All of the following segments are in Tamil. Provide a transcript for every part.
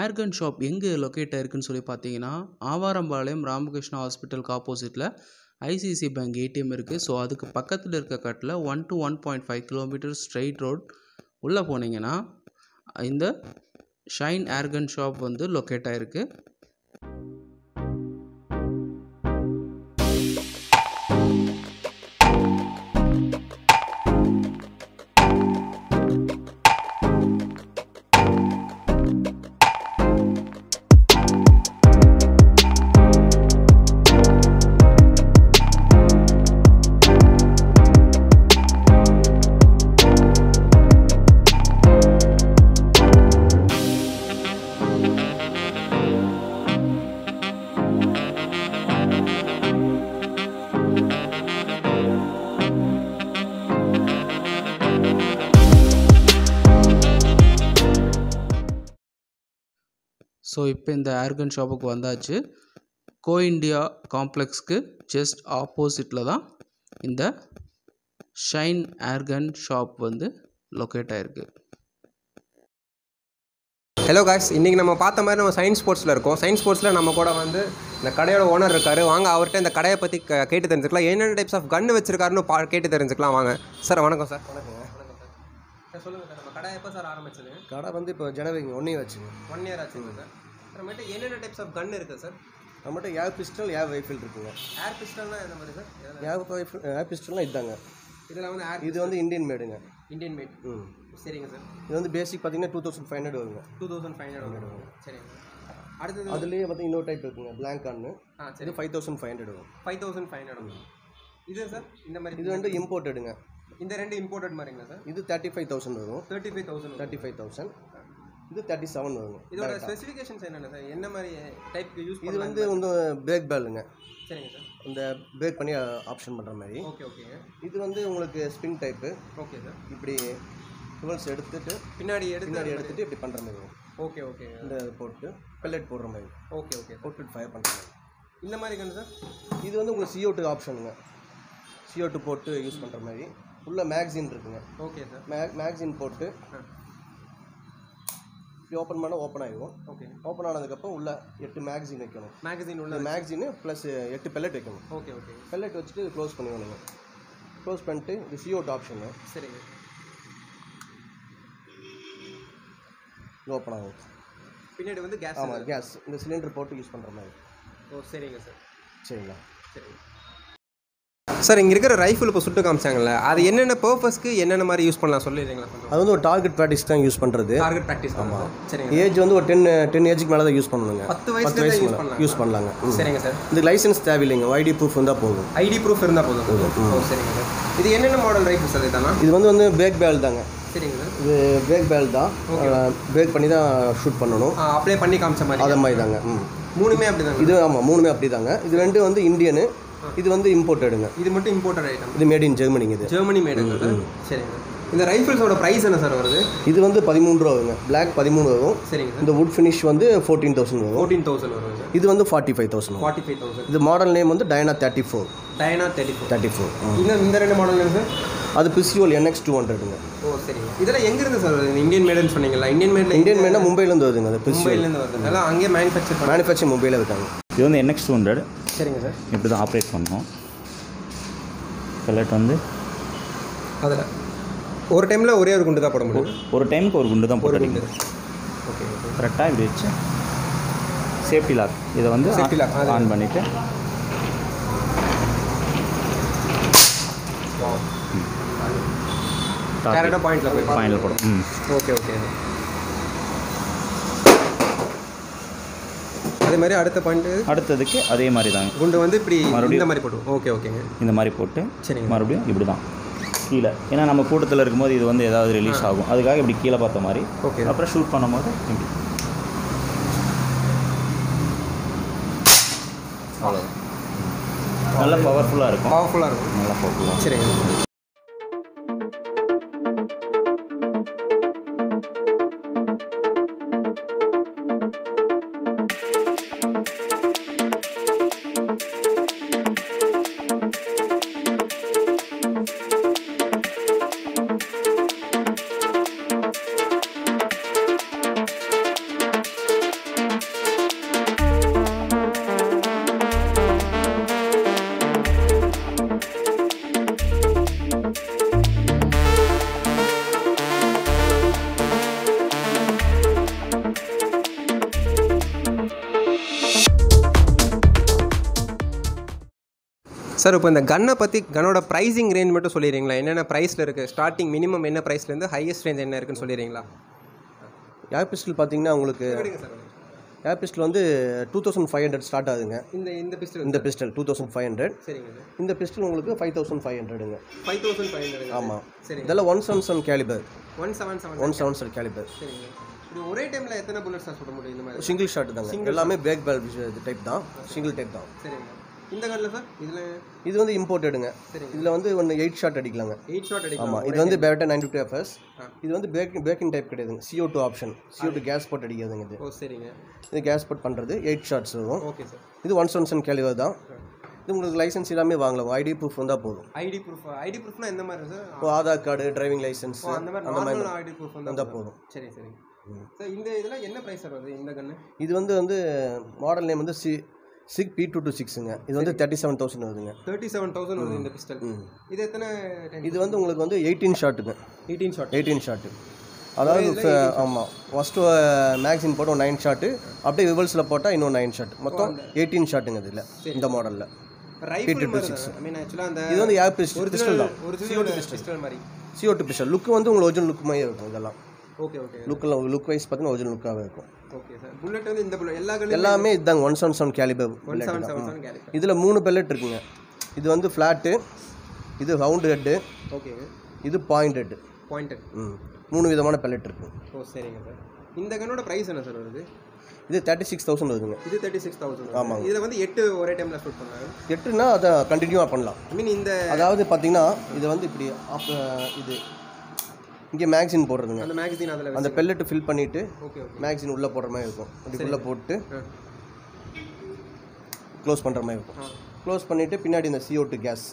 ஏர்கன் ஷாப் எங்கே லொக்கேட் ஆயிருக்குன்னு சொல்லி பார்த்தீங்கன்னா ஆவாரம்பாளையம் ராமகிருஷ்ணா ஹாஸ்பிட்டலுக்கு ஆப்போசிட்டில் ஐசிசி பேங்க் ஏடிஎம் இருக்குது ஸோ அதுக்கு பக்கத்தில் இருக்க கட்டில் one to one point five kilometre straight road உள்ளே போனீங்கன்னா இந்த ஷைன் ஏர்கன் ஷாப் வந்து லொக்கேட் ஆயிருக்கு ஸோ இப்போ இந்த ஏர்கன் ஷாப்புக்கு வந்தாச்சு கோ இண்டியா காம்ப்ளெக்ஸ்க்கு ஜஸ்ட் ஆப்போசிட்டில் தான் இந்த ஷைன் ஏர்கன் ஷாப் வந்து லொக்கேட் ஆயிருக்கு ஹலோ காய்ஸ் இன்றைக்கி நம்ம பார்த்த மாதிரி நம்ம சயின்ஸ் ஸ்போர்ட்ஸில் இருக்கோம் சயின்ஸ் ஸ்போர்ட்ஸில் நம்ம கூட வந்து இந்த கடையோட ஓனர் இருக்கார் வாங்க அவர்கிட்ட இந்த கடையை பற்றி க- கேட்டு தெரிஞ்சுக்கலாம் என்னென்ன டைப்ஸ் ஆஃப் கன்று வச்சிருக்காருன்னு பா கேட்டு தெரிஞ்சுக்கலாம் வாங்க சார் வணக்கம் சார் வணக்கம் வணக்கம் சார் சார் சொல்லுங்கள் சார் நம்ம கடை எப்போ சார் ஆரம்பிச்சது கடை வந்து இப்போ ஜனவரி ஒன்றே வச்சுங்க ஒன் இயர் ஆச்சுங்க சார் அப்புறமேட்டு என்னென்ன டைப்ஸ் ஆஃப் கன் இருக்குது சார் நம்மகிட்ட ஏர் பிஸ்டல் ஏர் ரைஃபிள் இருக்குங்க ஏர் பிஸ்டல்னா எந்த மாதிரி சார் ஏர் ரைஃபிள் ஏர் பிஸ்டல்னால் இதுதாங்க இதில் வந்து ஏர் இது வந்து இந்தியன் மேடுங்க இந்தியன் மேட் ம் சரிங்க சார் இது வந்து பேசிக் பார்த்தீங்கன்னா டூ தௌசண்ட் ஃபைவ் ஹண்ட்ரட் வருங்க டூ தௌசண்ட் ஃபைவ் ஹண்ட்ரட் சரிங்க சார் அடுத்தது அதுலேயே பார்த்தீங்கன்னா இன்னொரு டைப் இருக்குங்க பிளாங்க் ஆன்னு ஆ சரி இது ஃபைவ் தௌசண்ட் ஃபைவ் ஹண்ட்ரட் வரும் ஃபைவ் தௌசண்ட் ஃபைவ் ஹண்ட்ரட் இது சார் இந்த மாதிரி இது வந்து இம்போர்ட்டடுங்க இந்த ரெண்டு இம்போர்ட்டட் மாதிரிங்களா சார் இது தேர்ட்டி ஃபைவ் தௌசண்ட் வரும் thirty five thousand thirty five thousand இது தேர்ட்டி செவன் வருங்க இதோட ஸ்பெசிஃபிகேஷன்ஸ் என்னென்ன சார் என்ன மாதிரி டைப்க்கு யூஸ் இது வந்து வந்து பிரேக் பேலுங்க சரிங்க சார் இந்த பிரேக் பண்ணி ஆப்ஷன் பண்ணுற மாதிரி ஓகே ஓகேங்க இது வந்து உங்களுக்கு ஸ்ப்ரிங் டைப்பு ஓகே சார் இப்படி டுவெல்ஸ் எடுத்துட்டு பின்னாடி எடுத்து பின்னாடி எடுத்துட்டு இப்படி பண்ணுற மாதிரி வரும் ஓகே ஓகே இந்த போட்டு பெல்லட் போடுற மாதிரி ஓகே ஓகே போட்டு ஃபயர் பண்ணுற மாதிரி இந்த மாதிரி கண்ணு சார் இது வந்து உங்களுக்கு CO2 டூ ஆப்ஷனுங்க CO2 போட்டு யூஸ் பண்ணுற மாதிரி உள்ள மேக்சின் இருக்குங்க ஓகே சார் மே மேக்சின் போட்டு இப்படி ஓப்பன் பண்ணால் ஓப்பன் ஆகிடும் ஓகே ஓப்பன் ஆனதுக்கப்புறம் உள்ள எட்டு மேக்சின் வைக்கணும் மேகசின் உள்ள இந்த மேக்சின் ப்ளஸ் எட்டு பெல்லட் வைக்கணும் ஓகே ஓகே பெல்லட் வச்சுட்டு க்ளோஸ் பண்ணிடணுங்க க்ளோஸ் பண்ணிட்டு இது CO2 ஆப்ஷனு சரிங்க இது ஓப்பன் ஆகும் பின்னாடி வந்து கேஸ் ஆமாம் கேஸ் இந்த சிலிண்டர் போட்டு யூஸ் பண்ணுற மாதிரி ஓ சரிங்க சார் சரிங்களா சரிங்க சார் இங்கே இருக்கிற ரைஃபிள் இப்போ சுட்டு காமிச்சாங்கல்ல அது என்னென்ன பர்பஸ்க்கு என்னென்ன மாதிரி யூஸ் பண்ணலாம் சொல்லிடுறீங்களா கொஞ்சம் அது வந்து ஒரு டார்கெட் ப்ராக்டிஸ் தான் யூஸ் பண்ணுறது டார்கெட் ப்ராக்டிஸ் ஆமாம் சரிங்க ஏஜ் வந்து ஒரு டென் டென் ஏஜுக்கு மேலே தான் யூஸ் பண்ணணுங்க பத்து பத்து வயசுல வயசு யூஸ் மேலே பண்ணலாம் யூஸ் பண்ணலாங்க ம். சரிங்க சார் இந்த லைசன்ஸ் தேவையில்லைங்க ஐடி ப்ரூஃப் இருந்தால் போதும் ஐடி ப்ரூஃப் இருந்தால் போதும் ஓ சரிங்க சார் இது என்னென்ன மாடல் ரைஃபிள் சார் இதெல்லாம் இது வந்து வந்து பிரேக் பேல் தாங்க சரிங்க சார் இது பிரேக் பேல் தான் பிரேக் பண்ணி தான் ஷூட் பண்ணணும் அப்ளை பண்ணி காமிச்ச மாதிரி அதை மாதிரி தாங்க ம் மூணுமே அப்படிதாங்க இது ஆமாம் மூணுமே அப்படி தாங்க இது ரெண்டு வந்து இந்தியனு இது வந்து இம்போர்ட்டடுங்க இது மட்டும் இம்போர்ட்டட் ஐட்டம் இது மேட் இன் ஜெர்மனிங்க இது ஜெர்மனி மேடுங்க சார் சரிங்க இந்த ரைஃபிள்ஸோட ப்ரைஸ் என்ன சார் வருது இது வந்து பதிமூணு ரூபா வருங்க பிளாக் பதிமூணு வரும் சரிங்க சார் இந்த வுட் ஃபினிஷ் வந்து ஃபோர்டீன் தௌசண்ட் வரும் ஃபோர்டீன் தௌசண்ட் வரும் சார் இது வந்து ஃபார்ட்டி ஃபைவ் தௌசண்ட் வரும் ஃபார்ட்டி ஃபைவ் தௌசண்ட் இது மாடல் நேம் வந்து Diana thirty four Diana thirty four thirty four இன்னும் இந்த ரெண்டு மாடல் சார் அது பிசிஓல் என்எக்ஸ் டூ ஹண்ட்ரடுங்க ஓ சரிங்க இதெல்லாம் எங்கேருந்து சார் வருது இந்தியன் மேடுன்னு சொன்னீங்களா இந்தியன் மேடில் இந்தியன் மேட்னா மும்பைலேருந்து வருதுங்க அது பிசிஓல் மும்பைலேருந்து வருது அதெல்லாம் அங்கேயே மேனுஃபேக்சர் பண்ண மேனுஃபேக்சர் மும்பையில் இருக்காங்க இது வந்து என்எக்ஸ் டூ ஹண்ட்ரட் சரிங்க சார் இப்படி தான் ஆப்ரேட் பண்ணோம் பெல்லட் வந்து அதில் ஒரு டைமில் ஒரே ஒரு குண்டு தான் போட முடியும் ஒரு டைமுக்கு ஒரு குண்டு தான் ஒரு போட்டு குண்டு ஓகே ஓகே கரெக்டாக இப்படி வச்சு சேஃப்டி லாக் இதை வந்து Safety lock, அது- ஆன் பண்ணிவிட்டு கரெக்டாக பாயிண்டில் போய் ஃபைனல் போடும் ம் ஓகே ஓகே அதே மாதிரி அடுத்த பாயிண்ட் அடுத்ததுக்கு அதே மாதிரி தாங்க குண்டு வந்து இப்படி மறுபடியும். இந்த மாதிரி போட்டுருவோம் ஓகே ஓகேங்க இந்த மாதிரி போட்டு சரிங்க மறுபடியும் இப்படி தான் கீழே ஏன்னா நம்ம கூட்டத்தில் இருக்கும்போது இது வந்து ஏதாவது ரிலீஸ் ஆகும் அதுக்காக இப்படி கீழே பார்த்த மாதிரி ஓகே அப்புறம் ஷூட் பண்ணும்போது இப்படி அவ்வளோதான் நல்ல பவர்ஃபுல்லாக இருக்கும் பவர்ஃபுல்லாக இருக்கும் நல்லா பவர்ஃபுல்லாக சரிங்க சார் இப்போ இந்த கன்னை பற்றி கன்னோட ப்ரைஸிங் ரேஞ்ச் மட்டும் சொல்லிடுறீங்களா என்னென்ன ப்ரைஸில் இருக்குது ஸ்டார்டிங் மினிமம் என்ன ப்ரைஸ்லேருந்து ஹையஸ்ட் ரேஞ்ச் என்ன இருக்குன்னு சொல்லிடுறீங்களா ஏர் பிஸ்டல் பார்த்தீங்கன்னா உங்களுக்கு ஏர் பிஸ்டல் வந்து two thousand five hundred start ஆகுதுங்க இந்த இந்த பிஸ்டல் இந்த pistol two thousand five hundred சரிங்க சார் இந்த பிஸ்டல் உங்களுக்கு ஃபைவ் தௌசண்ட் ஃபைவ் ஹண்ட்ரடுங்க ஃபைவ் தௌசண்ட் ஃபைவ் ஹண்ட்ரட் ஆமாம் சரிங்க இதெல்லாம் one seven seven calibre one seven seven one seven seven calibre சரிங்க இது ஒரே டைமில் எத்தனை புல்லட்ஸ் சார் சுட முடியும் இந்த மாதிரி சிங்கிள் ஷாட் தாங்க எல்லாமே பிரேக் பேல் டைப் தான் சிங்கிள் டைப் தான் சரிங்க இந்த கன்னில் சார் இதில் இது வந்து இம்போர்ட்டடுங்க இதில் வந்து ஒன்று எயிட் ஷாட் அடிக்கலாங்க எயிட் ஷாட் அடிக்கலாம் ஆமாம் இது வந்து பேட்டா நைன்டி டூ எஃப்எஸ் இது வந்து பேக் பேக்கிங் டைப் கிடையாதுங்க CO2 two option CO2 two gas pot அடிக்காதுங்க இது ஓ சரிங்க இது கேஸ் போட் பண்ணுறது எயிட் ஷாட்ஸ் வரும் ஓகே சார் இது ஒன் செவன் செவன் கேலிவர் தான் இது உங்களுக்கு லைசன்ஸ் எல்லாமே வாங்கலாம் ஐடி ப்ரூஃப் வந்தால் போதும் ஐடி ப்ரூஃப் ஐடி ப்ரூஃப்னா எந்த மாதிரி சார் இப்போ Aadhaar card driving licence oh, அந்த மாதிரி நார்மல் ஐடி ப்ரூஃப் வந்தால் வந்தால் போதும் சரி சரி சார் இந்த இதில் என்ன ப்ரைஸ் சார் வருது இந்த கன்று இது வந்து வந்து மாடல் நேம் வந்து C Sig P two two சிக்ஸுங்க இது வந்து தேர்ட்டி செவன் தௌசண்ட் வருதுங்க தேர்ட்டி செவன் தௌசண்ட் வருது இந்த பிஸ்டல் இது எத்தனை இது வந்து உங்களுக்கு வந்து எயிட்டீன் ஷாட்டுங்க எயிட்டீன் ஷாட் எயிட்டீன் ஷாட்டு அதாவது ஆமாம் ஃபஸ்ட்டு மேக்ஸின் போட்டு நைன் ஷாட்டு அப்படியே விவல்ஸில் போட்டால் இன்னும் நைன் ஷாட் மொத்தம் எயிட்டீன் ஷாட்டுங்க இதில் இந்த மாடலில் ரைஃபிள் மாதிரி ஐ மீன் ஆக்சுவலாக அந்த இது வந்து ஏர் பிஸ்டல் பிஸ்டல் தான் ஒரிஜினல் பிஸ்டல் மாதிரி CO2 டூ பிஸ்டல் லுக் வந்து உங்களுக்கு ஒரிஜினல் லுக் மாதிரியே இருக்கும் இதெல்லாம் ஓகே ஓகே லுக்கில் லுக் வைஸ் பார்த்தீங்கன்னா ஒரிஜினல் லுக்காகவே இருக்கும் ஓகே சார் புல்லட் வந்து இந்த புல்லட் எல்லா கன்னும் எல்லாமே இதுதாங்க one seven seven calibre one seven seven seven carry இதில் மூணு பெல்லட் இருக்குங்க இது வந்து ஃப்ளாட்டு இது ரவுண்டு ஹெட்டு ஓகேங்க இது பாயிண்ட் ஹெட்டு பாயிண்டட் ம் மூணு விதமான பெல்லட் இருக்கு ஓ சரிங்க சார் இந்த கன்னோட ப்ரைஸ் என்ன சார் வருது இது தேர்ட்டி சிக்ஸ் தௌசண்ட் வருதுங்க இது தேர்ட்டி சிக்ஸ் தௌசண்ட் ஆமாங்க. இதில் வந்து எட்டு ஒரே டைமில் ஷூட் பண்ணாங்க எட்டுனா அதை கண்டினியூவாக பண்ணலாம் ஐ மீன் இந்த அதாவது பார்த்தீங்கன்னா இது வந்து இப்படி ஆப் இது இங்கே மேக்சின் போடுறதுங்க அந்த மேகசின் அதில் அந்த பெல்லட்டு ஃபில் பண்ணிவிட்டு ஓகே ஓகே மேக்சின் உள்ளே போடுற மாதிரி இருக்கும் இப்படி உள்ளே போட்டு க்ளோஸ் பண்ணுற மாதிரி இருக்கும் க்ளோஸ் பண்ணிவிட்டு பின்னாடி இந்த CO2 two case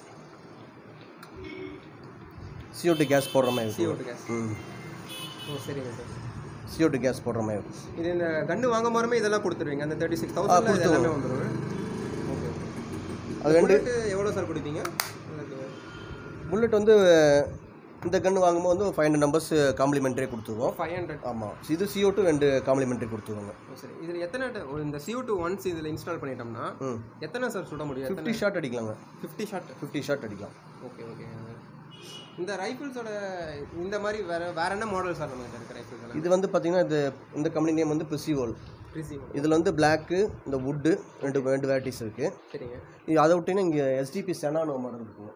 CO2 two case போடுற மாதிரி இருக்கும் CO2 gas. ம் ஓ சரிங்க சார் CO2 டூ கேஸ் போடுற மாதிரி இருக்கும் இது இந்த கன்று வாங்க போகிறமே இதெல்லாம் கொடுத்துருவீங்க அந்த தேர்ட்டி சிக்ஸ் தௌசண்ட் எல்லாமே வந்துடும் ஓகே அது ரெண்டு புல்லட்டு எவ்வளோ சார் கொடுப்பீங்க புல்லட் வந்து இந்த கன்று வாங்கும்போது வந்து ஃபைவ் ஹண்ட்ரட் நம்பர்ஸ் காம்ப்ளிமெண்ட்ரி கொடுத்துருவோம் ஃபைவ் ஹண்ட்ரட் ஆமாம் இது CO2 டூ ரெண்டு காம்ப்ளிமெண்ட்ரி கொடுத்துருவோங்க ஓ சரி இதில் எத்தனை ti- ஒரு இந்த CO2 டூ ஒன்ஸ் இதில் இன்ஸ்டால் பண்ணிட்டோம்னா ம் எத்தனை சார் சுட முடியும் எத்தனை ஃபிஃப்டி ஷாட் அடிக்கலாங்க ஃபிஃப்டி ஷாட் ஃபிஃப்டி ஷாட் அடிக்கலாம் ஓகே ஓகே இந்த ரைஃபிள்ஸோட இந்த மாதிரி வேற வேற என்ன மாடல் சார் நம்மகிட்ட இருக்கு ரைஃபிள்ஸ் எல்லாம் இது வந்து பார்த்தீங்கன்னா இது இந்த கம்பெனி நேம் வந்து ப்ரிசிவோல் ரிசீவ் இதில் வந்து பிளாக்கு இந்த வுட்டு ரெண்டு ரெண்டு வெரைட்டிஸ் இருக்குது சரிங்க இது அதை விட்டிங்கன்னா இங்கே எஸ்டிபி செனானோ மாடல் இருக்குங்க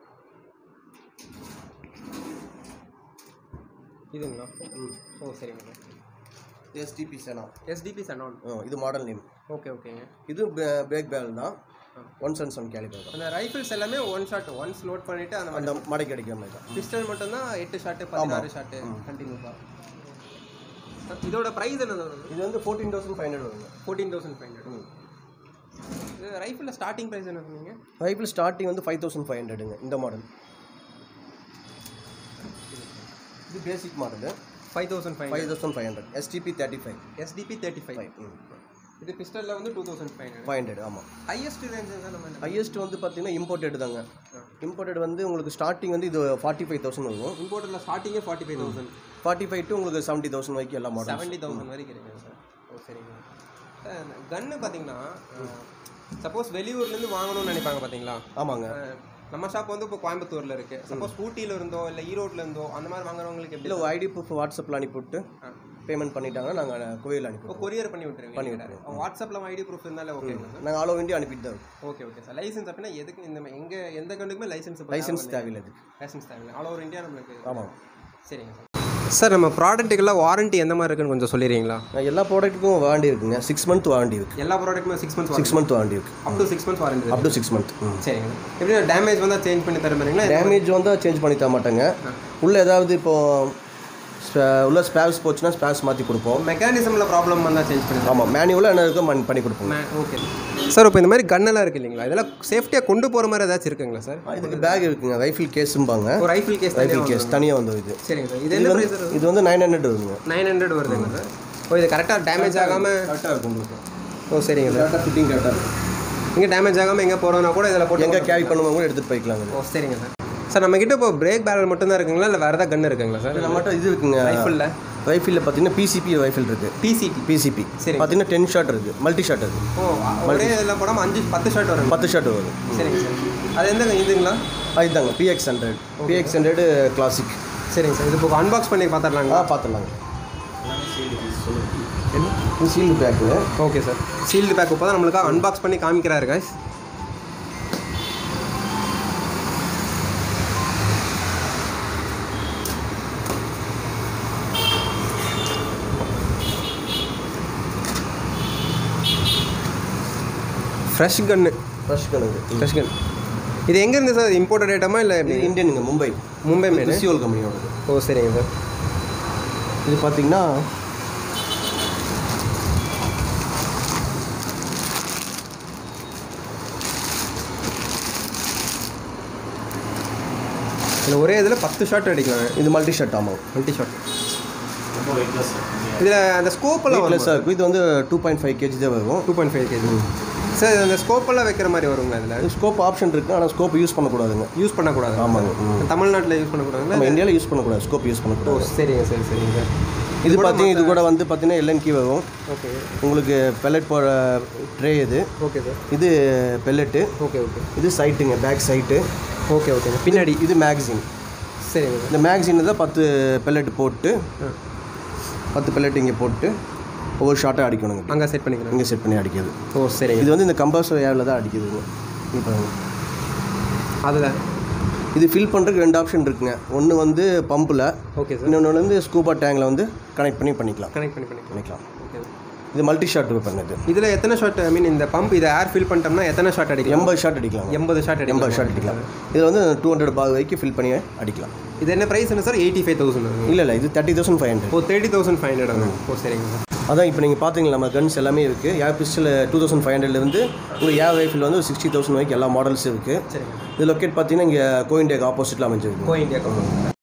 இதுங்களா ஓ சரிங்க எஸ்டிபி செனா எஸ்டிபி சனோன் இது மாடல் நேம் ஓகே ஓகேங்க இது பிரேக் பேல் தான் ஒன் செவன் செவன் கேலிபர் தான் அந்த ரைஃபிள்ஸ் எல்லாமே ஒன் ஷாட் ஒன்ஸ் லோட் பண்ணிட்டு அந்த அந்த மடக்கி அடிக்கிற மாதிரி தான் பிஸ்டல் மட்டும்தான் எட்டு ஷாட்டு பதினாறு ஷாட்டு கண்டினியூஸாக இதோட ப்ரைஸ் என்ன வருது இது வந்து ஃபோர்டீன் தௌசண்ட் ஃபைவ் ஹண்ட்ரட் வருங்க ஃபோர்டீன் தௌசண்ட் ஃபைவ் ஹண்ட்ரட் இது ரைஃபிளில் ஸ்டார்டிங் ப்ரைஸ் என்ன சொன்னீங்க ரைஃபிள் ஸ்டார்டிங் வந்து ஃபைவ் தௌசண்ட் ஃபைவ் ஹண்ட்ரடுங்க இந்த மாடல் இது basic model five thousand five five thousand five hundred SDP thirty five SDP thirty five இது பிஸ்டலில் வந்து two thousand five hundred five hundred ஆமாம் ஹையஸ்ட் ரேஞ்ச் தான் நம்ம ஹையஸ்ட் வந்து பார்த்தீங்கன்னா இம்போர்ட்டட் தாங்க இம்போர்ட்டட் வந்து உங்களுக்கு ஸ்டார்டிங் வந்து இது ஃபார்ட்டி ஃபைவ் தௌசண்ட் வரும் இம்போர்ட்டில் ஸ்டார்டிங்கே forty five thousand forty five to உங்களுக்கு செவன்ட்டி தௌசண்ட் வரைக்கும் எல்லா மாடல் செவன்ட்டி தௌசண்ட் வரைக்கும் கிடைக்கும் சார் ஓ சரிங்க கன்று பார்த்தீங்கன்னா சப்போஸ் வெளியூர்லேருந்து வாங்கணும்னு நினைப்பாங்க பார்த்தீங்களா ஆமாங்க அஹ், நம்ம ஷாப் வந்து இப்போ கோயம்புத்தூரில் இருக்குது சப்போஸ் ஊட்டியில் இருந்தோ இல்லை ஈரோட்டில் இருந்தோ அந்த மாதிரி வாங்குறவங்களுக்கு எப்படி இல்லை ஐடி ப்ரூஃப் வாட்ஸ்அப்பில் அனுப்பிவிட்டு பேமெண்ட் பண்ணிட்டாங்கன்னா நாங்கள் கோயில் இப்போ அனுப்பிவிடுவோம் கொரியர் பண்ணி விட்டுருவீங்க வாட்ஸ்அப்பில் ஐடி ப்ரூஃப் இருந்தாலே ஓகேங்களா சார் நாங்கள் ஆல் ஓவர் இந்தியா அனுப்பிட்டு தான் இருக்கோம் ஓகே ஓகே சார் லைசன்ஸ் அப்படின்னா எதுக்கு இந்த எங்கே எந்த கண்டுக்குமே லைசன்ஸ் லைசன்ஸ் தேவையில்லை இதுக்கு லைசன்ஸ் தேவையில்லை ஆல் ஓவர் இந்தியா நம்மளுக்கு ஆமாம் சரிங்க சார் சார் நம்ம ப்ராடக்ட்டுக்கெல்லாம் வாரண்ட்டி எந்த மாதிரி இருக்குன்னு கொஞ்சம் சொல்லிடுறீங்களா நான் எல்லா ப்ராடக்ட்டுக்கும் வாரண்டி இருக்குங்க சிக்ஸ் மந்த் வாரண்டி இருக்கு எல்லா ப்ராடக்ட்டுமே six months six month warranty இருக்கு up to six months warranty up to six month சரிங்க எப்படி டேமேஜ் வந்தால் சேஞ்ச் பண்ணி தர மாதிரிங்களா டேமேஜ் வந்தால் சேஞ்ச் பண்ணி தர மாட்டாங்க உள்ள ஏதாவது இப்போ ஸ்பே- உள்ள ஸ்பேர்ஸ் போச்சுன்னா ஸ்பேர்ஸ் மாற்றி கொடுப்போம் மெக்கானிசமில் ப்ராப்ளம் வந்தால் சேஞ்ச் பண்ணி ஆமாம் மேனுவலாக என்ன இருக்கோ மன் பண்ணி கொடுப்போங்க ஓகே சார் இப்போ இந்த மாதிரி கன்னெல்லாம் இருக்கு இல்லைங்களா இதெல்லாம் சேஃப்டியாக கொண்டு போகிற மாதிரி ஏதாச்சும் இருக்குங்களா சார் ஆ, இதுக்கு பேக் இருக்குங்க ரைஃபிள் கேஸும்பாங்க ஒரு ரைஃபிள் கேஸ் ரைஃபிள் கேஸ் தனியாக வந்து இது சரிங்க சார் இது இது என்ன வந்து ப்ரைஸ் இது வந்து நைன் ஹண்ட்ரட் வருதுங்க நைன் ஹண்ட்ரட் வருதுங்க சார் ஓ இது கரெக்டாக டேமேஜ் ஆகாமல் கரெக்டாக இருக்கும் உங்களுக்கு ஓ சரிங்க சார் கரெக்டாக ஃபிட்டிங் கரெக்டாக இருக்கும் இங்கே டேமேஜ் ஆகாமல் எங்கே போகிறோன்னா கூட இதில் போட்டு எங்கே கேரி பண்ணுவோம் கூட எடுத்துகிட்டு போய்க்கலாங்க இது. ஓ சரிங்க சார் சார் நம்மக்கிட்ட இப்போ பிரேக் பேரல் மட்டும்தான் இருக்குங்களா இல்லை வேறு ஏதாவது கன் இருக்குங்களா சார் நம்மகிட்ட இது இருக்குங்க ரைஃபிளில் ரைஃபிளில் பார்த்தீங்கன்னா பிசிபி ரைஃபிள் இருக்குது டிசிடி பிசிபி சரிங்க. பார்த்தீங்கன்னா டென் ஷாட் இருக்குது மல்டி ஷாட் அது ஓ ஒரே இதில் போடாமல் அஞ்சு பத்து ஷர்ட் வரும் பத்து ஷாட் வரும் சரிங்க சார் அது எந்த இதுங்களா அதுதாங்க PX hundred PX hundred classic சரிங்க சார் இது இப்போ அன்பாக்ஸ் பண்ணி ஆ பார்த்துடலாங்களா பார்த்துடலாங்க இது sealed pack okay sir sealed pack இப்போ தான் நம்மளுக்கு அன்பாக்ஸ் பண்ணி காமிக்கிறாரு guys ஃப்ரெஷ் கன்னு ஃப்ரெஷ் கணக்கு ஃப்ரெஷ் கன் இது எங்கேருந்து சார் இம்போர்ட்டட் ஐட்டமா இல்லை இது இந்தியனுங்க மும்பை மும்பை மேடு சியோல் கம்பெனியோடது ஓ சரிங்க சார் இது பார்த்தீங்கன்னா இதில் ஒரே இதில் பத்து ஷாட் அடிக்கலாம் இது மல்டி ஷர்ட் ஆமாம் டுவெண்ட்டி ஷாட் இதில் அந்த ஸ்கோப்பெல்லாம் வரும் ப்ளஸ் இருக்கும் இது வந்து டூ பாயிண்ட் ஃபைவ் கேஜி தான் வரும் two point five KG sir அந்த ஸ்கோப்பெல்லாம் வைக்கிற மாதிரி வருங்களா இதில் ஸ்கோப் ஆப்ஷன் இருக்குது ஆனால் ஸ்கோப் யூஸ் பண்ணக்கூடாதுங்க யூஸ் பண்ணக்கூடாது ஆமாங்க ம். தமிழ்நாட்டில் யூஸ் பண்ணக்கூடாதுங்களா நம்ம இந்தியாவில் யூஸ் பண்ணக்கூடாது ஸ்கோப் யூஸ் ஓ பண்ணக்கூடாது சரிங்க சரி சரிங்க சார் இது பார்த்தீங்கன்னா இது கூட வந்து பார்த்தீங்கன்னா எல்என்கி வரும் ஓகே உங்களுக்கு பெல்லட் போகிற ட்ரே இது ஓகே சார் இது பெல்லட்டு ஓகே ஓகே இது சைட்டுங்க பேக் சைட்டு ஓகே ஓகேங்க பின்னாடி இது மேக்சின் சரிங்க சார் இந்த மேக்சின் தான் பத்து பெல்லட் போட்டு பத்து பெல்லட் இங்கே போட்டு ஒவ்வொரு ஷாட்டாக அடிக்கணுங்க அங்கே செட் பண்ணிக்கிறேன் இங்கே செட் பண்ணி அடிக்கிறது ஓ சரிங்க இது வந்து இந்த கம்பர்சர் ஏரில் தான் அடிக்குதுங்க இப்போ அதில் இது ஃபில் பண்ணுறதுக்கு ரெண்டு ஆப்ஷன் இருக்குங்க ஒன்று வந்து பம்பில் ஓகே சார் இன்னொன்று வந்து ஸ்கூபா டேங்கில் வந்து கனெக்ட் பண்ணி பண்ணிக்கலாம் கனெக்ட் பண்ணி பண்ணிக்கலாம் பண்ணிக்கலாம் ஓகே இது மல்டி ஷாட் பண்ணுது இதில் எத்தனை ஷாட் ஐ மீன் இந்த பம்ப் இதை ஏர் ஃபில் பண்ணிட்டோம்னா எத்தனை ஷாட் அடிக்கலாம் எண்பது ஷாட் அடிக்கலாம் எண்பது ஷாட் அடிக்கலாம் எண்பது ஷாட் அடிக்கலாம் இதில் வந்து டூ ஹண்ட்ரட் பால் வரைக்கும் ஃபில் பண்ணி அடிக்கலாம் இது என்ன ப்ரைஸ் என்ன சார் எயிட்டி ஃபைவ் தௌசண்ட் இல்லை இல்லை இது தேர்ட்டி தௌசண்ட் ஃபைவ் ஹண்ட்ரட் ஓ தேர்ட்டி தௌசண்ட் ஃபைவ் ஹண்ட்ரட் ஓ சரிங்க சார் அதான் இப்போ நீங்கள் பார்த்தீங்களா நம்ம கன்ஸ் எல்லாமே இருக்குது air pistol two thousand five ஹண்ட்ரட்லேருந்து உங்களுக்கு ஏர் ரைஃபிள் வந்து சிக்ஸ்டி தௌசண்ட் வரைக்கும் எல்லா மாடல்ஸும் இருக்குது சரிங்க இது லொக்கேட் பார்த்தீங்கன்னா இங்கே கோயின்டேக்கு ஆப்போசிட்டில் அமைஞ்சிருக்கு கோ இந்தியா கம்பெனி